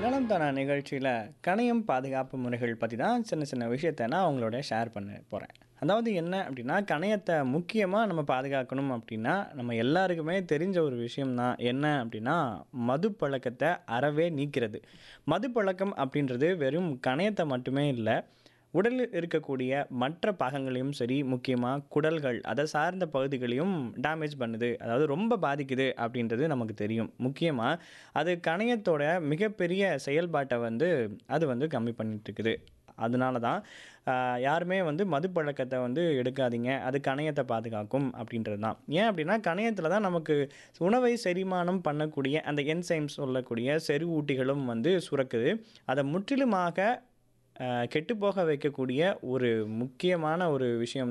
நலம் தானா நிகழ்ச்சியில் கணையம் பாதுகாப்பு முறைகள் பற்றி தான் சின்ன சின்ன விஷயத்தை நான் அவங்களோட ஷேர் பண்ண போகிறேன் அதாவது என்ன அப்படின்னா கணையத்தை முக்கியமாக நம்ம பாதுகாக்கணும் அப்படின்னா நம்ம எல்லாருக்குமே தெரிஞ்ச ஒரு விஷயம்தான் என்ன அப்படின்னா மது பழக்கத்தை அறவே நீக்கிறது மது பழக்கம் அப்படின்றது வெறும் கணையத்தை மட்டுமே இல்லை உடலில் இருக்கக்கூடிய மற்ற பாகங்களையும் சரி முக்கியமாக குடல்கள் அதை சார்ந்த பகுதிகளையும் டேமேஜ் பண்ணுது அதாவது ரொம்ப பாதிக்குது அப்படின்றது நமக்கு தெரியும் முக்கியமாக அது கணையத்தோட மிகப்பெரிய செயல்பாட்டை வந்து அது வந்து கம்மி பண்ணிட்டு இருக்குது அதனால தான் ஆஹ், யாருமே வந்து மது பழக்கத்தை வந்து எடுக்காதீங்க அது கணையத்தை பாதுகாக்கும் அப்படின்றது தான் ஏன் அப்படின்னா கணையத்தில் தான் நமக்கு உணவை செரிமானம் பண்ணக்கூடிய அந்த என்சைம்ஸ் சொல்லக்கூடிய செறிவூட்டிகளும் வந்து சுரக்குது அதை முற்றிலுமாக கெட்டு போக வைக்கக்கூடிய ஒரு முக்கியமான ஒரு விஷயம்